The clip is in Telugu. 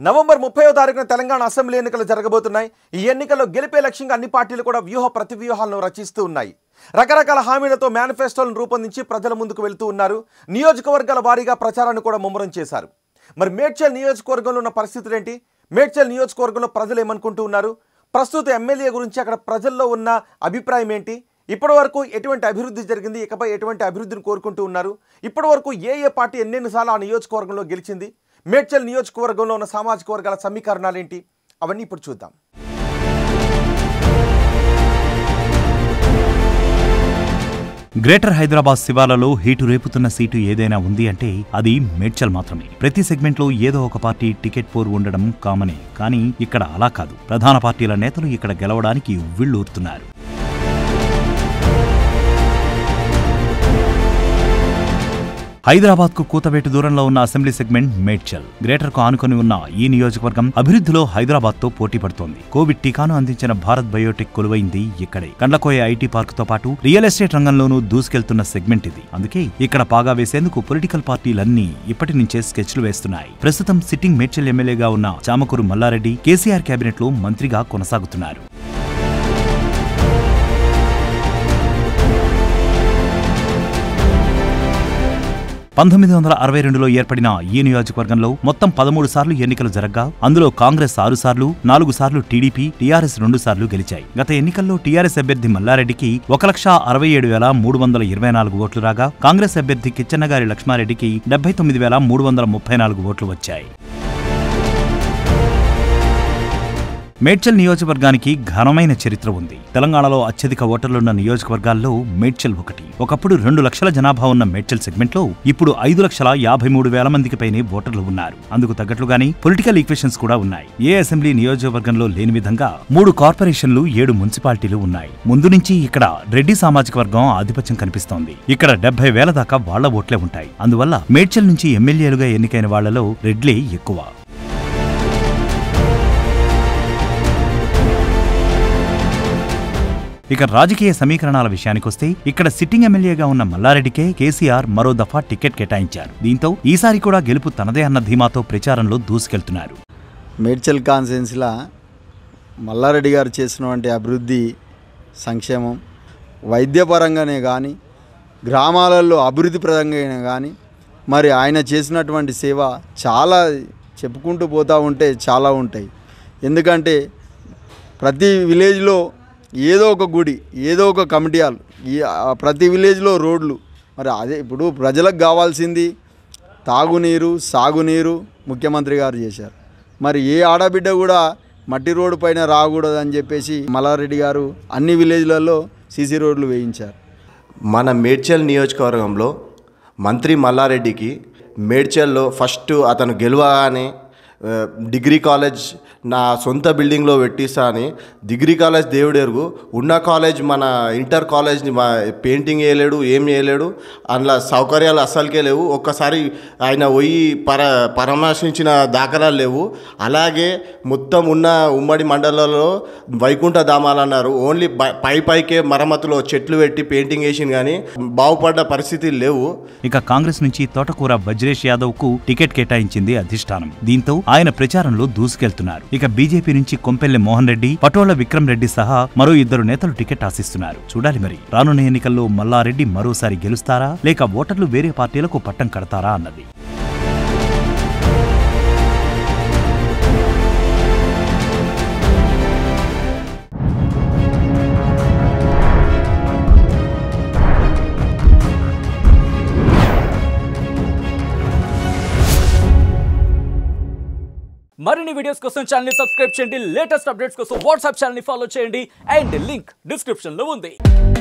నవంబర్ ముప్పైవ తారీఖున తెలంగాణ అసెంబ్లీ ఎన్నికలు జరగబోతున్నాయి ఈ ఎన్నికల్లో గెలిపే లక్ష్యంగా అన్ని పార్టీలు కూడా వ్యూహ ప్రతివ్యూహాలను రచిస్తూ ఉన్నాయి రకరకాల హామీలతో మేనిఫెస్టోలను రూపొందించి ప్రజల ముందుకు వెళ్తూ ఉన్నారు నియోజకవర్గాల వారీగా ప్రచారాన్ని కూడా ముమ్మరం చేశారు మరి మేడ్చల్ నియోజకవర్గంలో ఉన్న పరిస్థితులు ఏంటి మేడ్చల్ నియోజకవర్గంలో ప్రజలు ఏమనుకుంటూ ఉన్నారు ప్రస్తుత ఎమ్మెల్యే గురించి అక్కడ ప్రజల్లో ఉన్న అభిప్రాయం ఏంటి ఇప్పటి వరకు ఎటువంటి అభివృద్ధి జరిగింది ఇకపై ఎటువంటి అభివృద్ధిని కోరుకుంటూ ఉన్నారు ఇప్పటి వరకు ఏ ఏ పార్టీ ఎన్నెన్నిసార్లు ఆ నియోజకవర్గంలో గెలిచింది మేడ్చల్ నియోజకవర్గంలో ఉన్న సామాజిక వర్గాల సమీకరణాలు ఏంటి అవన్నీ ఇప్పుడు చూద్దాం గ్రేటర్ హైదరాబాద్ శివార్లలో హీటు రేపుతున్న సీటు ఏదైనా ఉంది అంటే అది మేడ్చల్ మాత్రమే ప్రతి సెగ్మెంట్లో ఏదో ఒక పార్టీ టికెట్ పోరు ఉండడం కామనే కానీ ఇక్కడ అలా కాదు ప్రధాన పార్టీల నేతలు ఇక్కడ గెలవడానికి ఉవ్విళ్ళూరుతున్నారు హైదరాబాద్ కు కూతవేటు దూరంలో ఉన్న అసెంబ్లీ సెగ్మెంట్ మేడ్చల్ గ్రేటర్ కు ఆనుకొని ఉన్న ఈ నియోజకవర్గం అభివృద్ధిలో హైదరాబాద్ తో పోటీ పడుతోంది కోవిడ్ టీకాను అందించిన భారత్ బయోటెక్ కొలువైంది ఇక్కడే కండ్లకోయ ఐటీ పార్క్ తో పాటు రియల్ ఎస్టేట్ రంగంలోనూ దూసుకెళ్తున్న సెగ్మెంట్ ఇది అందుకే ఇక్కడ పాగా వేసేందుకు పొలిటికల్ పార్టీలన్నీ ఇప్పటి నుంచే స్కెచ్లు వేస్తున్నాయి ప్రస్తుతం సిట్టింగ్ మేడ్చల్ ఎమ్మెల్యేగా ఉన్న చామకూరు మల్లారెడ్డి కేసీఆర్ కేబినెట్ లో మంత్రిగా కొనసాగుతున్నారు పంతొమ్మిది వందల అరవై రెండులో ఏర్పడిన ఈ నియోజకవర్గంలో మొత్తం పదమూడు సార్లు ఎన్నికలు జరగ్గా అందులో కాంగ్రెస్ ఆరు సార్లు నాలుగు సార్లు టీడీపీ టీఆర్ఎస్ రెండు సార్లు గెలిచాయి గత ఎన్నికల్లో టీఆర్ఎస్ అభ్యర్థి మల్లారెడ్డికి ఒక లక్ష అరవై ఏడు వేల మూడు వందల ఇరవై నాలుగు ఓట్లు రాగా కాంగ్రెస్ అభ్యర్థి కిచ్చెన్నగారి లక్ష్మారెడ్డికి డెబ్బై తొమ్మిది వేల మూడు వందల ముప్పై నాలుగు ఓట్లు వచ్చాయి మేడ్చల్ నియోజకవర్గానికి ఘనమైన చరిత్ర ఉంది తెలంగాణలో అత్యధిక ఓటర్లున్న నియోజకవర్గాల్లో మేడ్చల్ ఒకటి ఒకప్పుడు రెండు లక్షల జనాభా ఉన్న మేడ్చల్ సెగ్మెంట్లో ఇప్పుడు ఐదు లక్షల యాభై మూడు వేల మందికి పైనే ఓటర్లు ఉన్నారు అందుకు తగ్గట్లుగానే పొలిటికల్ ఈక్వేషన్స్ కూడా ఉన్నాయి ఏ అసెంబ్లీ నియోజకవర్గంలో లేని విధంగా మూడు కార్పొరేషన్లు ఏడు మున్సిపాలిటీలు ఉన్నాయి ముందు నుంచి ఇక్కడ రెడ్డి సామాజిక వర్గం ఆధిపత్యం కనిపిస్తోంది ఇక్కడ డెబ్బై వేల దాకా వాళ్ల ఓట్లే ఉంటాయి అందువల్ల మేడ్చల్ నుంచి ఎమ్మెల్యేలుగా ఎన్నికైన వాళ్లలో రెడ్లే ఎక్కువ ఇక రాజకీయ సమీకరణాల విషయానికొస్తే ఇక్కడ సిట్టింగ్ ఎమ్మెల్యేగా ఉన్న మల్లారెడ్డికే కేసీఆర్ మరో దఫా టికెట్ కేటాయించారు దీంతో ఈసారి కూడా గెలుపు తనదే అన్న ధీమాతో ప్రచారంలో దూసుకెళ్తున్నారు మేడ్చల్ కాన్సెన్స్లా మల్లారెడ్డి గారు చేసినటువంటి అభివృద్ధి సంక్షేమం వైద్యపరంగానే కానీ గ్రామాలలో అభివృద్ధి పరంగానే కానీ మరి ఆయన చేసినటువంటి సేవ చాలా చెప్పుకుంటూ పోతూ ఉంటే చాలా ఉంటాయి ఎందుకంటే ప్రతి విలేజ్లో ఏదో ఒక గుడి ఏదో ఒక కమిటీ హాల్ ఈ ఆ ప్రతి విలేజ్లో రోడ్లు మరి అదే ఇప్పుడు ప్రజలకు కావాల్సింది తాగునీరు సాగునీరు ముఖ్యమంత్రి గారు చేశారు మరి ఏ ఆడబిడ్డ కూడా మట్టి రోడ్డు పైన రాకూడదు అని చెప్పేసి మల్లారెడ్డి గారు అన్ని విలేజ్లలో సీసీ రోడ్లు వేయించారు మన మేడ్చల్ నియోజకవర్గంలో మంత్రి మల్లారెడ్డికి మేడ్చల్లో ఫస్ట్ అతను గెలవగానే ఆ, డిగ్రీ కాలేజ్ నా సొంత బిల్డింగ్లో పెట్టిస్తా అని డిగ్రీ కాలేజ్ దేవుడెరుగు ఉన్న కాలేజ్ మన ఇంటర్ కాలేజ్ని మా పెయింటింగ్ వేయలేడు ఏం చేయలేడు అందులో సౌకర్యాలు అస్సలకే లేవు ఒక్కసారి ఆయన పోయి పర పరామర్శించిన దాఖలాలు లేవు అలాగే మొత్తం ఉన్న ఉమ్మడి మండలాల్లో వైకుంఠ ధామాలు అన్నారు ఓన్లీ బ- పై పైకే మరమ్మతులో చెట్లు పెట్టి పెయింటింగ్ వేసింది కానీ బాగుపడ్డ పరిస్థితులు లేవు ఇక కాంగ్రెస్ నుంచి తోటకూర వజ్రేష్ యాదవ్ కు టికెట్ కేటాయించింది అధిష్టానం దీంతో ఆయన ప్రచారంలో దూసుకెళ్తున్నారు ఇక బీజేపీ నుంచి కొంపెల్లె మోహన్ రెడ్డి పటోళ్ల విక్రమ్ రెడ్డి సహా మరో ఇద్దరు నేతలు టికెట్ ఆశిస్తున్నారు చూడాలి మరి రానున్న ఎన్నికల్లో మల్లారెడ్డి మరోసారి గెలుస్తారా లేక ఓటర్లు వేరే పార్టీలకు పట్టం కడతారా అన్నది మరిన్ని వీడియోస్ కోసం ఛానల్ ని సబ్స్క్రైబ్ చేయండి లేటెస్ట్ అప్డేట్స్ కోసం వాట్సాప్ ఛానల్ ని ఫాలో చేయండి అండ్ లింక్ డిస్క్రిప్షన్ లో ఉంది